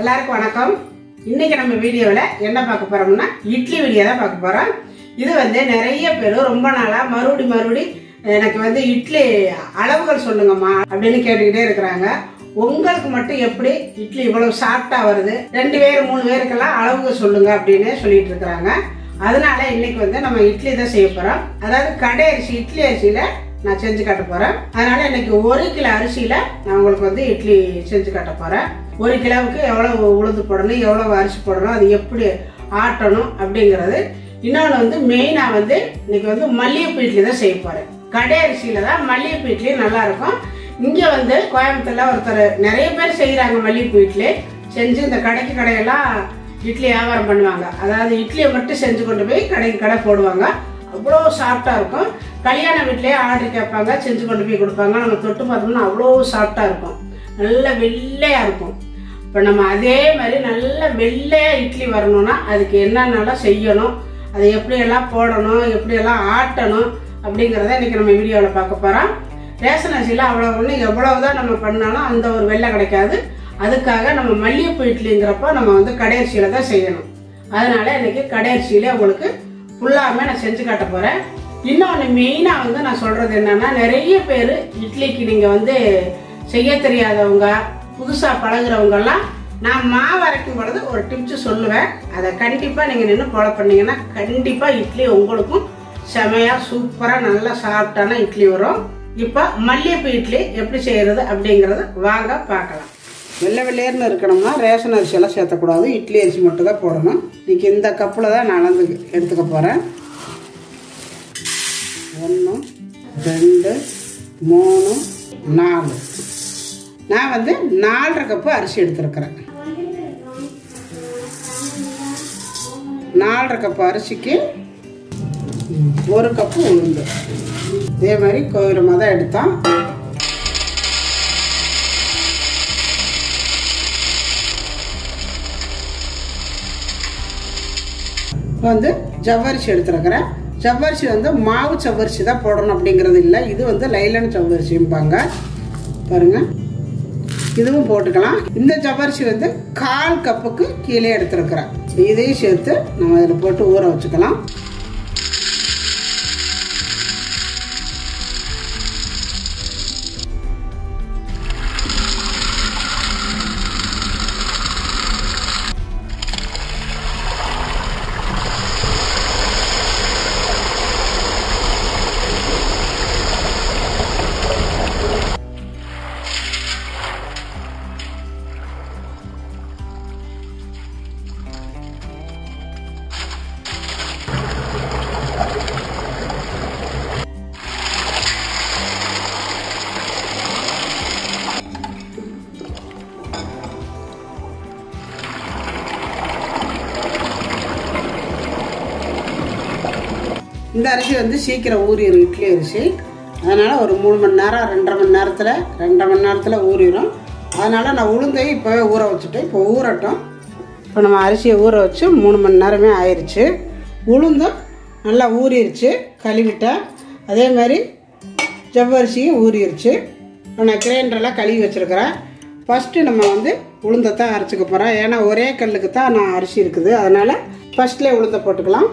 எல்லாருக்கும் வணக்கம் இன்னைக்கு நம்ம வீடியோவில் என்ன பார்க்க போறோம்னா இட்லி வீடியோ தான் பார்க்க போறோம் இது வந்து நிறைய பேர் ரொம்ப நாளா மறுபடி மறுபடி எனக்கு வந்து இட்லி அளவுகள் சொல்லுங்கம்மா அப்படின்னு கேட்டுக்கிட்டே இருக்கிறாங்க உங்களுக்கு மட்டும் எப்படி இட்லி இவ்வளவு சாஃப்டா வருது ரெண்டு பேர் மூணு பேருக்கெல்லாம் அளவுகள் சொல்லுங்க அப்படின்னு சொல்லிட்டு இருக்கிறாங்க அதனால இன்னைக்கு வந்து நம்ம இட்லி தான் செய்ய போறோம் அதாவது கடை அரிசி இட்லி அரிசியில நான் செஞ்சு காட்ட போறேன் அதனால இன்னைக்கு ஒரு கிலோ அரிசியில நான் உங்களுக்கு வந்து இட்லி செஞ்சு காட்ட போறேன் ஒரு கிலோவுக்கு எவ்வளவு உளுந்து போடணும் எவ்வளவு அரிசி போடணும் அது எப்படி ஆட்டணும் அப்படிங்கிறது இன்னொன்று வந்து மெயினா வந்து இன்னைக்கு வந்து மல்லிகைப்பூ இட்லி தான் செய்ய போறேன் கடை அரிசியில தான் மல்லிகைப்பூ இட்லி நல்லா இருக்கும் இங்க வந்து கோயம்புத்தூர்ல ஒருத்தர் நிறைய பேர் செய்யறாங்க மல்லிகைப்பூ இட்லி செஞ்சு இந்த கடைக்கு கடையெல்லாம் இட்லி வியாபாரம் பண்ணுவாங்க அதாவது இட்லியை மட்டும் செஞ்சு கொண்டு போய் கடைக்கு கடை போடுவாங்க அவ்வளோ சாஃப்டா இருக்கும் கல்யாண வீட்லயே ஆர்டர் கேட்பாங்க செஞ்சு கொண்டு போய் கொடுப்பாங்க நம்ம தொட்டு பார்த்தோம்னா அவ்வளோ சாஃப்டா இருக்கும் நல்ல வெள்ளையா இருக்கும் இப்போ நம்ம அதே மாதிரி நல்ல வெள்ளையா இட்லி வரணும்னா அதுக்கு என்னென்னலாம் செய்யணும் அதை எப்படியெல்லாம் போடணும் எப்படியெல்லாம் ஆட்டணும் அப்படிங்கிறத இன்னைக்கு நம்ம வீடியோவில் பார்க்க போகிறோம் ரேஷன் அரிசியில் அவ்வளோ ஒன்று எவ்வளவுதான் நம்ம பண்ணாலும் அந்த ஒரு வெள்ளை கிடைக்காது அதுக்காக நம்ம மல்லிகைப்பூ இட்லிங்கிறப்போ நம்ம வந்து கடையரிசியில தான் செய்யணும் அதனால இன்னைக்கு கடையரிசியிலே உங்களுக்கு ஃபுல்லாமே நான் செஞ்சு காட்ட போகிறேன் இன்னொன்று மெயினாக வந்து நான் சொல்கிறது என்னன்னா நிறைய பேர் இட்லிக்கு நீங்கள் வந்து செய்ய தெரியாதவங்க புதுசாக பழகுறவங்கெல்லாம் நான் மாவு அரைக்கும் பொழுது ஒரு டிப்ஸ் சொல்லுவேன் அதை கண்டிப்பாக நீங்கள் நின்று ஃபாலோ பண்ணீங்கன்னா கண்டிப்பாக இட்லி உங்களுக்கும் செமையாக சூப்பராக நல்லா சாஃப்டான இட்லி வரும் இப்போ மல்லிகைப்பூ இட்லி எப்படி செய்யறது அப்படிங்கிறது வாங்க பார்க்கலாம் வெள்ளை வெள்ளையர்னு இருக்கணும்னா ரேஷன் அரிசி எல்லாம் சேர்த்தக்கூடாது இட்லி அரிசி மட்டும் தான் போடணும் இன்னைக்கு இந்த கப்பில் தான் நான் அளந்து எடுத்துக்க போகிறேன் ஒன்று ரெண்டு மூணு நாலு நான் வந்து நாலரை கப்பு அரிசி எடுத்துருக்கிறேன் நாலரை கப்பு அரிசிக்கு ஒரு கப்பு உளுந்து இதே மாதிரி கோயிரமாக தான் எடுத்தோம் வந்து ஜவ்வரிசி எடுத்துருக்கிறேன் ஜவ்வரிசி வந்து மாவு ஜவ்வரிசி தான் போடணும் அப்படிங்கிறது இல்லை இது வந்து லைலன் ஜவ்வரிசிம்பாங்க பாருங்க இதுவும் போட்டுக்கலாம் இந்த ஜவ்வரிசி வந்து கால் கப்புக்கு கீழே எடுத்துருக்கிறேன் இதையும் சேர்த்து நம்ம இதில் போட்டு ஊற வச்சுக்கலாம் இந்த அரிசி வந்து சீக்கிரம் ஊறிடும் இட்லி அரிசி அதனால் ஒரு மூணு மணி நேரம் ரெண்டரை மணி நேரத்தில் ரெண்டரை மணி நேரத்தில் ஊறிடும் அதனால் நான் உளுந்தையும் இப்போவே ஊற வச்சுட்டேன் இப்போ ஊறட்டும் இப்போ நம்ம அரிசியை ஊற வச்சு மூணு மணி நேரமே ஆயிடுச்சு உளுந்தும் நல்லா ஊறிடுச்சு கழுவிட்டேன் அதே மாதிரி ஜவ்வரிசியும் ஊறிடுச்சு இப்போ நான் கிரைண்டரெல்லாம் கழுவி வச்சுருக்கிறேன் ஃபஸ்ட்டு நம்ம வந்து உளுந்தை தான் அரைச்சிக்க போகிறோம் ஏன்னா ஒரே கல்லுக்கு தான் நான் அரிசி இருக்குது அதனால் ஃபஸ்ட்லேயே உளுந்தை போட்டுக்கலாம்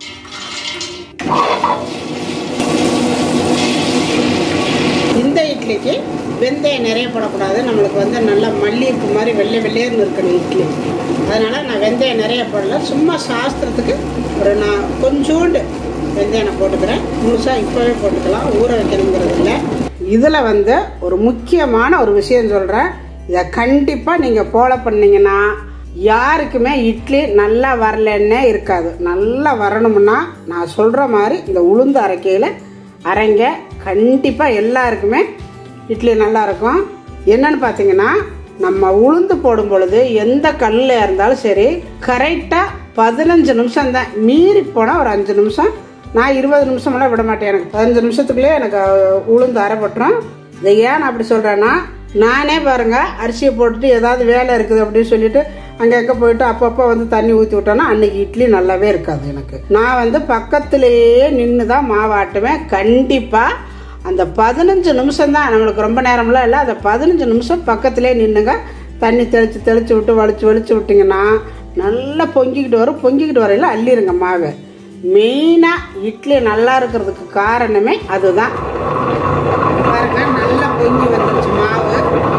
இந்த இட்லிக்கு வெந்தயம் நிறைய போடக்கூடாது நம்மளுக்கு வந்து நல்லா மல்லிகைப்பூ மாதிரி வெள்ளை வெள்ளையர்னு இருக்கணும் இட்லி அதனால் நான் வெந்தயம் நிறைய போடல சும்மா சாஸ்திரத்துக்கு ஒரு நான் கொஞ்சோண்டு வெந்தயம் நான் போட்டுக்கிறேன் முழுசாக இப்போவே போட்டுக்கலாம் ஊற வைக்கணுங்கிறது இல்லை இதில் வந்து ஒரு முக்கியமான ஒரு விஷயம் சொல்கிறேன் இதை கண்டிப்பாக நீங்கள் ஃபாலோ பண்ணீங்கன்னா யாருக்குமே இட்லி நல்லா வரலன்னே இருக்காது நல்லா வரணும்னா நான் சொல்கிற மாதிரி இந்த உளுந்து அரைக்கையில் அரைங்க கண்டிப்பாக எல்லாருக்குமே இட்லி நல்லா இருக்கும் என்னன்னு பார்த்தீங்கன்னா நம்ம உளுந்து போடும் பொழுது எந்த கல்லில் இருந்தாலும் சரி கரெக்டாக பதினஞ்சு நிமிஷம் தான் மீறி போனால் ஒரு அஞ்சு நிமிஷம் நான் இருபது நிமிஷமெல்லாம் விட மாட்டேன் எனக்கு பதினஞ்சு நிமிஷத்துக்குள்ளேயே எனக்கு உளுந்து அரைப்பட்டுரும் இதை ஏன் நான் அப்படி சொல்கிறேன்னா நானே பாருங்க அரிசியை போட்டுட்டு ஏதாவது வேலை இருக்குது அப்படின்னு சொல்லிட்டு அங்கே எங்கே போயிட்டு அப்பப்போ வந்து தண்ணி ஊற்றி விட்டோன்னா அன்னைக்கு இட்லி நல்லாவே இருக்காது எனக்கு நான் வந்து பக்கத்திலேயே நின்று தான் மாவாட்டுவேன் கண்டிப்பாக அந்த பதினஞ்சு நிமிஷம் தான் நம்மளுக்கு ரொம்ப நேரம்லாம் இல்லை அந்த பதினஞ்சு நிமிஷம் பக்கத்திலே நின்றுங்க தண்ணி தெளித்து தெளித்து விட்டு வலிச்சு வலிச்சு விட்டிங்கன்னா நல்லா பொங்கிக்கிட்டு வரும் பொங்கிக்கிட்டு வரையில அள்ளிருங்க மாவை மெயினாக இட்லி நல்லா இருக்கிறதுக்கு காரணமே அதுதான் பாருங்க நல்லா பொங்கி வந்துருச்சு மாவு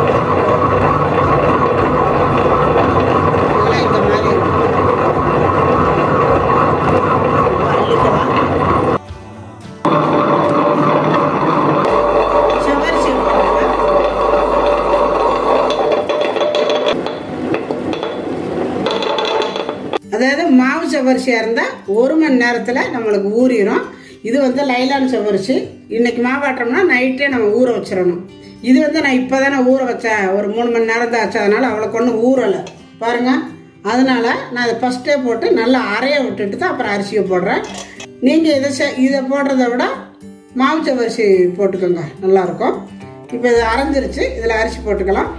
நல்லா இந்த மாதிரி இருக்கும் அள்ளிக்கலாம் செவ்வரிசி போடுங்க அதாவது மாவு செவ்வரிசியாக இருந்தால் ஒரு மணி நேரத்தில் நம்மளுக்கு ஊறிடும் இது வந்து லைலான் செவ்வரிசி இன்னைக்கு மாவாட்டுறோம்னா நைட்டே நம்ம ஊற வச்சிடணும் இது வந்து நான் இப்போ தானே ஊற வச்சேன் ஒரு மூணு மணி நேரம் தான் ஆச்சு அதனால் அவ்வளோக்கு ஒன்றும் ஊறலை பாருங்க அதனால நான் அதை ஃபஸ்ட்டே போட்டு நல்லா அரைய விட்டுட்டு தான் அப்புறம் அரிசியை போடுறேன் நீங்கள் இதை செ இதை போடுறத விட மாவு செவ்வரிசி போட்டுக்கோங்க நல்லாயிருக்கும் இப்போ இது அரைஞ்சிருச்சு இதில் அரிசி போட்டுக்கலாம்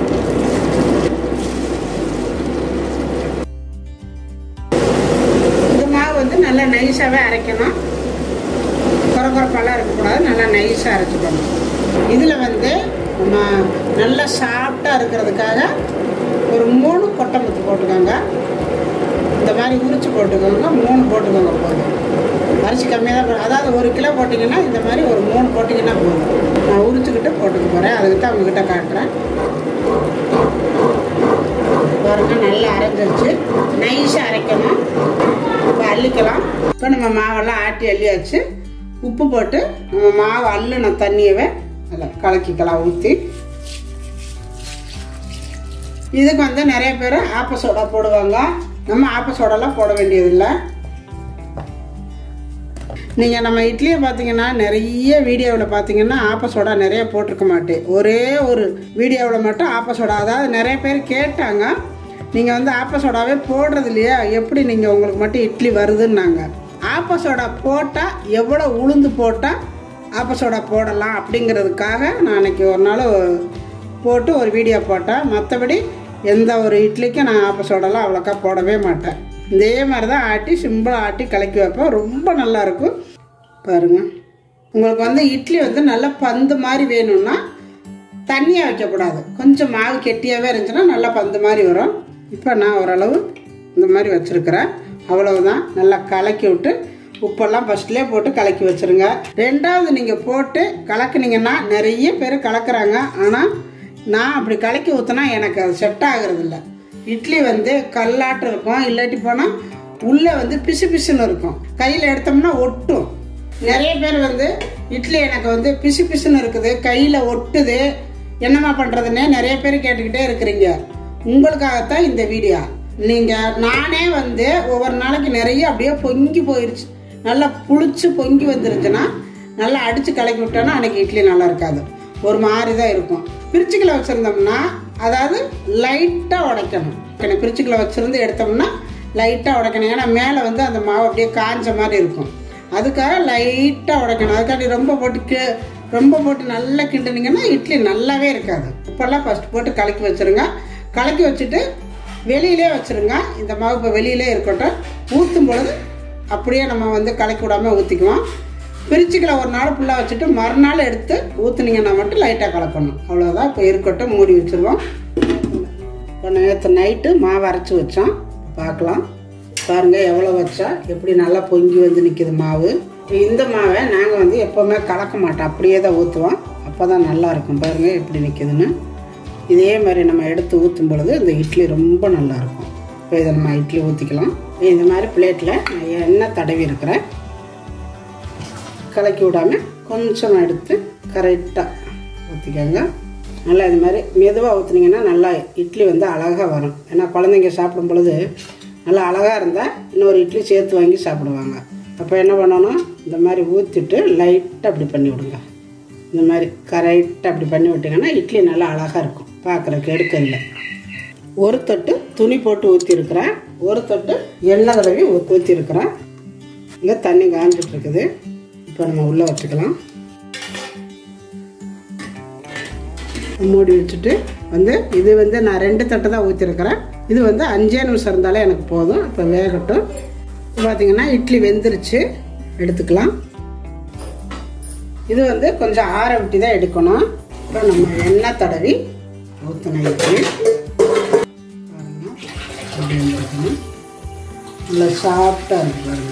இந்த மாவு வந்து நல்லா நைஸாகவே அரைக்கணும் குறை குறைப்பெல்லாம் இருக்கக்கூடாது நல்லா நைஸாக அரைச்சிக்கணும் இதில் வந்து நம்ம நல்லா சாஃப்டாக இருக்கிறதுக்காக ஒரு மூணு கொட்டமுத்து போட்டுக்கோங்க இந்த மாதிரி உரிச்சு போட்டுக்கோங்க மூணு போட்டுக்கோங்க போதும் அரிசி கம்மியாக தான் போடும் அதாவது ஒரு கிலோ போட்டிங்கன்னா இந்த மாதிரி ஒரு மூணு போட்டிங்கன்னா போதும் நான் உரிச்சுக்கிட்டு போட்டுக்க போகிறேன் அதுக்கு தான் உங்ககிட்ட காட்டுறேன் பாருங்க நல்லா அரைஞ்சிருச்சு நைஸாக அரைக்கணும் இப்போ அள்ளிக்கலாம் இப்போ நம்ம மாவெல்லாம் ஆட்டி அள்ளியாச்சு உப்பு போட்டு நம்ம மாவு அள்ளுன தண்ணியவே அதில் கலக்கிக்கலாம் ஊற்றி இதுக்கு வந்து நிறைய பேர் ஆப்ப சோடா போடுவாங்க நம்ம ஆப்ப சோடாலாம் போட வேண்டியதில்லை நீங்கள் நம்ம இட்லியை பார்த்தீங்கன்னா நிறைய வீடியோவில் பார்த்தீங்கன்னா ஆப்ப சோடா நிறைய போட்டிருக்க மாட்டேன் ஒரே ஒரு வீடியோவில் மட்டும் ஆப்ப சோடா அதாவது நிறைய பேர் கேட்டாங்க நீங்கள் வந்து ஆப்ப சோடாவே போடுறது இல்லையா எப்படி நீங்கள் உங்களுக்கு மட்டும் இட்லி வருதுன்னாங்க ஆப்ப சோடா போட்டால் எவ்வளோ உளுந்து போட்டால் ஆப்ப சோடா போடலாம் அப்படிங்கிறதுக்காக நான் அன்னைக்கு ஒரு நாள் போட்டு ஒரு வீடியோ போட்டேன் மற்றபடி எந்த ஒரு இட்லிக்கும் நான் ஆப்ப சோடாலாம் அவ்வளோக்கா போடவே மாட்டேன் இதே மாதிரி தான் ஆட்டி சிம்பிளாக ஆட்டி கலக்கி வைப்பேன் ரொம்ப நல்லா இருக்கும் பாருங்க உங்களுக்கு வந்து இட்லி வந்து நல்லா பந்து மாதிரி வேணும்னா தண்ணியாக வைக்கக்கூடாது கொஞ்சம் மாவு கெட்டியாகவே இருந்துச்சுன்னா நல்லா பந்து மாதிரி வரும் இப்போ நான் ஓரளவு இந்த மாதிரி வச்சுருக்கிறேன் அவ்வளவுதான் நல்லா கலக்கி விட்டு உப்பெல்லாம் ஃபஸ்ட்லேயே போட்டு கலக்கி வச்சுருங்க ரெண்டாவது நீங்கள் போட்டு கலக்குனீங்கன்னா நிறைய பேர் கலக்குறாங்க ஆனால் நான் அப்படி கலக்கி ஊற்றினா எனக்கு அது செட் ஆகுறது இல்ல இட்லி வந்து கல்லாட்டம் இருக்கும் இல்லாட்டி போனால் உள்ளே வந்து பிசு பிசுன்னு இருக்கும் கையில் எடுத்தோம்னா ஒட்டும் நிறைய பேர் வந்து இட்லி எனக்கு வந்து பிசு பிசுன்னு இருக்குது கையில் ஒட்டுது என்னம்மா பண்ணுறதுன்னே நிறைய பேர் கேட்டுக்கிட்டே இருக்கிறீங்க உங்களுக்காகத்தான் இந்த வீடியோ நீங்கள் நானே வந்து ஒவ்வொரு நாளைக்கு நிறைய அப்படியே பொங்கி போயிருச்சு நல்லா புளிச்சு பொங்கி வந்துருச்சுன்னா நல்லா அடித்து கலக்கி விட்டோன்னா அன்னைக்கு இட்லி நல்லா இருக்காது ஒரு மாதிரி தான் இருக்கும் பிரிச்சுக்கில் வச்சுருந்தோம்னா அதாவது லைட்டாக உடைக்கணும் பிரிச்சுக்கில் வச்சுருந்து எடுத்தோம்னா லைட்டாக உடைக்கணும் ஏன்னா மேலே வந்து அந்த மாவு அப்படியே காஞ்ச மாதிரி இருக்கும் அதுக்காக லைட்டாக உடைக்கணும் அதுக்காண்டி ரொம்ப போட்டு கி ரொம்ப போட்டு நல்லா கிண்டுனீங்கன்னா இட்லி நல்லாவே இருக்காது உப்பெல்லாம் ஃபஸ்ட் போட்டு கலக்கி வச்சுருங்க கலக்கி வச்சுட்டு வெளியிலே வச்சுருங்க இந்த மாவு இப்போ வெளியிலே இருக்கட்டும் ஊற்றும் பொழுது அப்படியே நம்ம வந்து கலக்கி விடாமல் ஊற்றிக்குவோம் பிரிச்சுக்கல ஒரு நாள் ஃபுல்லாக வச்சுட்டு மறுநாள் எடுத்து ஊற்றுனீங்கன்னா மட்டும் லைட்டாக கலக்கணும் அவ்வளோதான் இப்போ இருக்கட்டும் மூடி வச்சுருவோம் இப்போ நேற்று நைட்டு மாவு அரைச்சி வச்சோம் பார்க்கலாம் பாருங்கள் எவ்வளோ வச்சா எப்படி நல்லா பொங்கி வந்து நிற்கிது மாவு இப்போ இந்த மாவை நாங்கள் வந்து எப்போவுமே கலக்க மாட்டோம் அப்படியே தான் ஊற்றுவோம் அப்போ தான் நல்லா இருக்கும் பாருங்கள் எப்படி நிற்கிதுன்னு இதே மாதிரி நம்ம எடுத்து ஊற்றும் பொழுது இந்த இட்லி ரொம்ப நல்லா இருக்கும் இப்போ இதை நம்ம இட்லி ஊற்றிக்கலாம் இந்த மாதிரி பிளேட்டில் நான் எண்ணெய் தடவி இருக்கிறேன் கலக்கி விடாமல் கொஞ்சம் எடுத்து கரெக்டாக ஊற்றிக்கோங்க நல்லா இது மாதிரி மெதுவாக ஊற்றுனீங்கன்னா நல்லா இட்லி வந்து அழகாக வரும் ஏன்னா குழந்தைங்க சாப்பிடும் பொழுது நல்லா அழகாக இருந்தால் இன்னொரு இட்லி சேர்த்து வாங்கி சாப்பிடுவாங்க அப்போ என்ன பண்ணணும் இந்த மாதிரி ஊற்றிட்டு லைட்டாக அப்படி பண்ணி விடுங்க இந்த மாதிரி கரெக்டாக அப்படி பண்ணி விட்டிங்கன்னா இட்லி நல்லா அழகாக இருக்கும் பார்க்குறக்கு எடுக்கல ஒரு தொட்டு துணி போட்டு ஊற்றிருக்கிறேன் ஒரு தொட்டு எண்ணெய் தடவி ஊற்றிருக்கிறேன் இங்கே தண்ணி காஞ்சிட்டு இருக்குது இப்போ நம்ம உள்ளே வச்சுக்கலாம் மூடி வச்சுட்டு வந்து இது வந்து நான் ரெண்டு தட்டு தான் ஊற்றிருக்கிறேன் இது வந்து அஞ்சே நிமிஷம் இருந்தாலே எனக்கு போதும் இப்போ வேகட்டும் பார்த்தீங்கன்னா இட்லி வெந்துருச்சு எடுத்துக்கலாம் இது வந்து கொஞ்சம் ஆற விட்டு தான் எடுக்கணும் இப்போ நம்ம எண்ணெய் தடவி ஊற்றின இட்லி வந்துருக்கணும் நல்லா சாஃப்டாக இருக்கு பாருங்க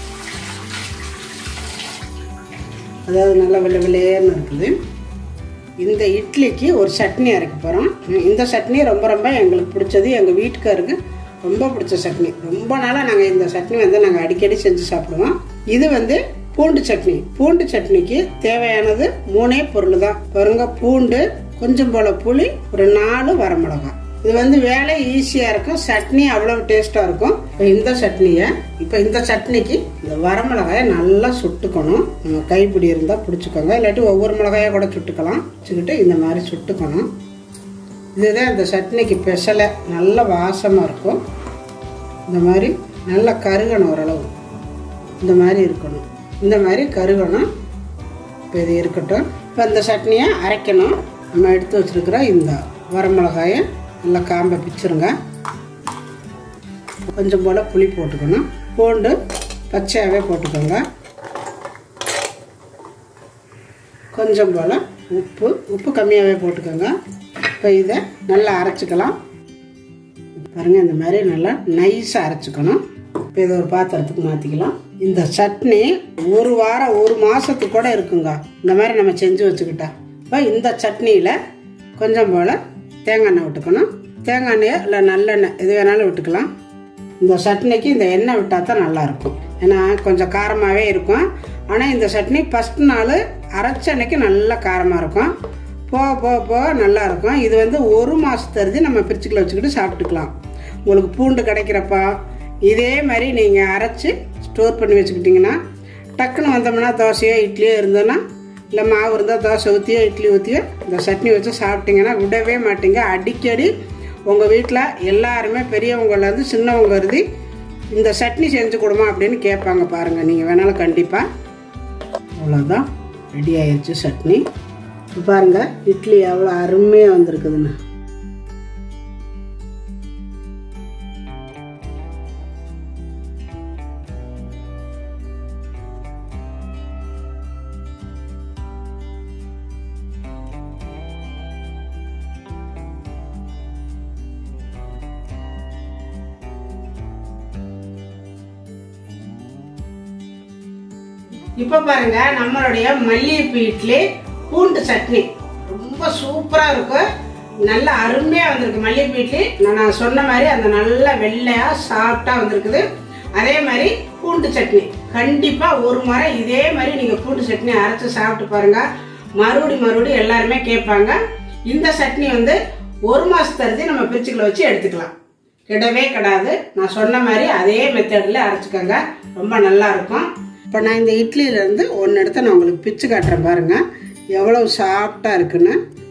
அதாவது நல்லா வெள்ளை வெள்ளையர்னு இருக்குது இந்த இட்லிக்கு ஒரு சட்னி அரைக்க போகிறோம் இந்த சட்னி ரொம்ப ரொம்ப எங்களுக்கு பிடிச்சது எங்கள் வீட்டுக்காருக்கு ரொம்ப பிடிச்ச சட்னி ரொம்ப நாளாக நாங்கள் இந்த சட்னி வந்து நாங்கள் அடிக்கடி செஞ்சு சாப்பிடுவோம் இது வந்து பூண்டு சட்னி பூண்டு சட்னிக்கு தேவையானது மூணே பொருள் தான் பாருங்க பூண்டு கொஞ்சம் போல புளி ஒரு நாலு வரமிளகாய் இது வந்து வேலை ஈஸியாக இருக்கும் சட்னி அவ்வளோ டேஸ்ட்டாக இருக்கும் இப்போ இந்த சட்னியை இப்போ இந்த சட்னிக்கு இந்த வரமிளகாயை நல்லா சுட்டுக்கணும் நம்ம கைப்பிடி இருந்தால் பிடிச்சிக்கோங்க இல்லாட்டி ஒவ்வொரு மிளகாயை கூட சுட்டுக்கலாம் வச்சுக்கிட்டு இந்த மாதிரி சுட்டுக்கணும் இதுதான் இந்த சட்னிக்கு ஸ்பெஷலை நல்ல வாசமாக இருக்கும் இந்த மாதிரி நல்லா கருகணும் ஓரளவு இந்த மாதிரி இருக்கணும் இந்த மாதிரி கருகணும் இப்போ இது இருக்கட்டும் இப்போ இந்த சட்னியை அரைக்கணும் நம்ம எடுத்து வச்சுருக்கிற இந்த வரமிளகாயை நல்லா காம்பை பிச்சிருங்க கொஞ்சம் போல் புளி போட்டுக்கணும் பூண்டு பச்சையாகவே போட்டுக்கோங்க கொஞ்சம் போல் உப்பு உப்பு கம்மியாகவே போட்டுக்கோங்க இப்போ இதை நல்லா அரைச்சிக்கலாம் பாருங்கள் இந்த மாதிரி நல்லா நைஸாக அரைச்சிக்கணும் இப்போ இதை ஒரு பாத்திரத்துக்கு மாற்றிக்கலாம் இந்த சட்னி ஒரு வாரம் ஒரு மாதத்துக்கு கூட இருக்குங்க இந்த மாதிரி நம்ம செஞ்சு வச்சுக்கிட்டா இப்போ இந்த சட்னியில் கொஞ்சம் போல் தேங்காய் எண்ணெய் விட்டுக்கணும் தேங்காய் எண்ணெயோ இல்லை நல்லெண்ணெய் எது வேணாலும் விட்டுக்கலாம் இந்த சட்னிக்கு இந்த எண்ணெய் விட்டால் தான் நல்லாயிருக்கும் ஏன்னா கொஞ்சம் காரமாகவே இருக்கும் ஆனால் இந்த சட்னி ஃபஸ்ட் நாள் அரைச்ச அன்னைக்கு நல்லா காரமாக இருக்கும் போக போக போக நல்லா இருக்கும் இது வந்து ஒரு மாதத்தருது நம்ம பிரிச்சுக்கில் வச்சுக்கிட்டு சாப்பிட்டுக்கலாம் உங்களுக்கு பூண்டு கிடைக்கிறப்பா இதே மாதிரி நீங்கள் அரைச்சி ஸ்டோர் பண்ணி வச்சுக்கிட்டிங்கன்னா டக்குன்னு வந்தோம்னா தோசையோ இட்லியோ இருந்தோன்னா இல்லை மாவு இருந்தால் தோசை ஊற்றியோ இட்லி ஊற்றியோ இந்த சட்னி வச்சு சாப்பிட்டீங்கன்னா விடவே மாட்டீங்க அடிக்கடி உங்கள் வீட்டில் எல்லாருமே பெரியவங்கலேருந்து சின்னவங்க இருந்து இந்த சட்னி செஞ்சு கொடுமா அப்படின்னு கேட்பாங்க பாருங்கள் நீங்கள் வேணாலும் கண்டிப்பாக அவ்வளோதான் ரெடி ஆயிடுச்சு சட்னி இப்போ பாருங்க இட்லி எவ்வளோ அருமையாக வந்திருக்குதுன்னு இப்போ பாருங்க நம்மளுடைய மல்லிகைப்பூ இட்லி பூண்டு சட்னி ரொம்ப சூப்பராக இருக்கும் நல்ல அருமையாக வந்திருக்கு மல்லிகைப்பூ இட்லி நான் நான் சொன்ன மாதிரி அந்த நல்ல வெள்ளையாக சாஃப்டாக வந்திருக்குது அதே மாதிரி பூண்டு சட்னி கண்டிப்பாக ஒரு முறை இதே மாதிரி நீங்கள் பூண்டு சட்னி அரைச்சி சாப்பிட்டு பாருங்க மறுபடி மறுபடி எல்லாருமே கேட்பாங்க இந்த சட்னி வந்து ஒரு மாதத்தருதி நம்ம பிரிச்சுக்களை வச்சு எடுத்துக்கலாம் கிடவே கிடாது நான் சொன்ன மாதிரி அதே மெத்தடில் அரைச்சிக்கோங்க ரொம்ப நல்லா இருக்கும் இப்போ நான் இந்த இட்லியிலேருந்து ஒன்று எடுத்து நான் உங்களுக்கு பிச்சு காட்டுறேன் பாருங்க எவ்வளவு சாஃப்டாக இருக்குன்னு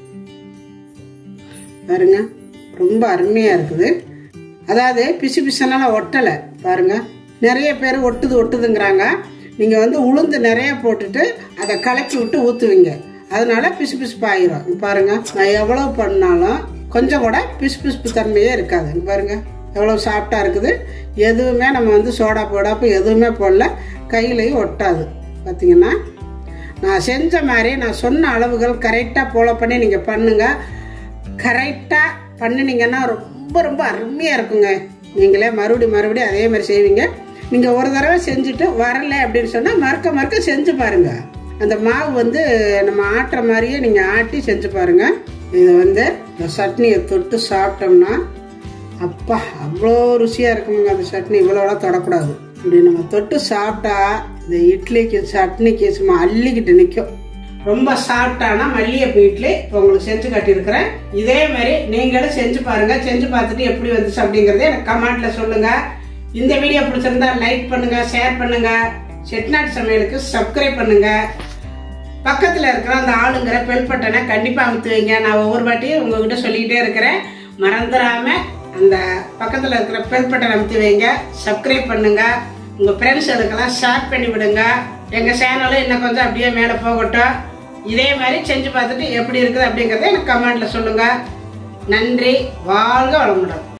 பாருங்க ரொம்ப அருமையாக இருக்குது அதாவது பிசு பிசுனால ஒட்டலை பாருங்க நிறைய பேர் ஒட்டுது ஒட்டுதுங்கிறாங்க நீங்கள் வந்து உளுந்து நிறைய போட்டுட்டு அதை கலக்கி விட்டு ஊற்றுவீங்க அதனால பிசு பிசுப்பாயிரும் இங்க பாருங்க நான் எவ்வளோ பண்ணாலும் கொஞ்சம் கூட பிசு பிசுப்பு தன்மையே இருக்காது இங்க பாருங்க எவ்வளோ சாஃப்டாக இருக்குது எதுவுமே நம்ம வந்து சோடா போடாப்பு எதுவுமே போடல கையிலையும் ஒட்டாது பார்த்தீங்கன்னா நான் செஞ்ச மாதிரி நான் சொன்ன அளவுகள் கரெக்டாக ஃபாலோ பண்ணி நீங்கள் பண்ணுங்கள் கரெக்டாக பண்ணினீங்கன்னா ரொம்ப ரொம்ப அருமையாக இருக்குங்க நீங்களே மறுபடி மறுபடியும் அதே மாதிரி செய்வீங்க நீங்கள் ஒரு தடவை செஞ்சுட்டு வரல அப்படின்னு சொன்னால் மறக்க மறக்க செஞ்சு பாருங்க அந்த மாவு வந்து நம்ம ஆட்டுற மாதிரியே நீங்கள் ஆட்டி செஞ்சு பாருங்க இதை வந்து இந்த சட்னியை தொட்டு சாப்பிட்டோம்னா அப்பா அவ்வளோ ருசியாக இருக்குங்க அந்த சட்னி இவ்வளோலாம் தொடக்கூடாது இப்படி நம்ம தொட்டு சாப்பிட்டா இந்த இட்லிக்கு சட்னிக்கு சும்மா அள்ளிக்கிட்டு நிற்கும் ரொம்ப சாஃப்டான மல்லிகைப்பூ இட்லி இப்போ உங்களுக்கு செஞ்சு காட்டியிருக்கிறேன் இதே மாதிரி நீங்களும் செஞ்சு பாருங்க செஞ்சு பார்த்துட்டு எப்படி வந்துச்சு அப்படிங்கறத எனக்கு கமெண்ட்ல சொல்லுங்க இந்த வீடியோ பிடிச்சிருந்தா லைக் பண்ணுங்க ஷேர் பண்ணுங்க செட்நாட் சமையலுக்கு சப்ஸ்கிரைப் பண்ணுங்க பக்கத்தில் இருக்கிற அந்த ஆளுங்கிற பெல் பட்டனை கண்டிப்பாக அமுத்து வைங்க நான் ஒவ்வொரு வாட்டியும் உங்ககிட்ட சொல்லிக்கிட்டே இருக்கிறேன் மறந்துடாம அந்த பக்கத்தில் இருக்கிற பெல் பட்டன் அமுத்தி வைங்க சப்ஸ்கிரைப் பண்ணுங்க உங்கள் ஃப்ரெண்ட்ஸுகளுக்கெல்லாம் ஷேர் பண்ணி விடுங்க எங்கள் சேனலும் இன்னும் கொஞ்சம் அப்படியே மேலே போகட்டும் இதே மாதிரி செஞ்சு பார்த்துட்டு எப்படி இருக்குது அப்படிங்கிறத எனக்கு கமெண்ட்டில் சொல்லுங்கள் நன்றி வாழ்க வளமுடன்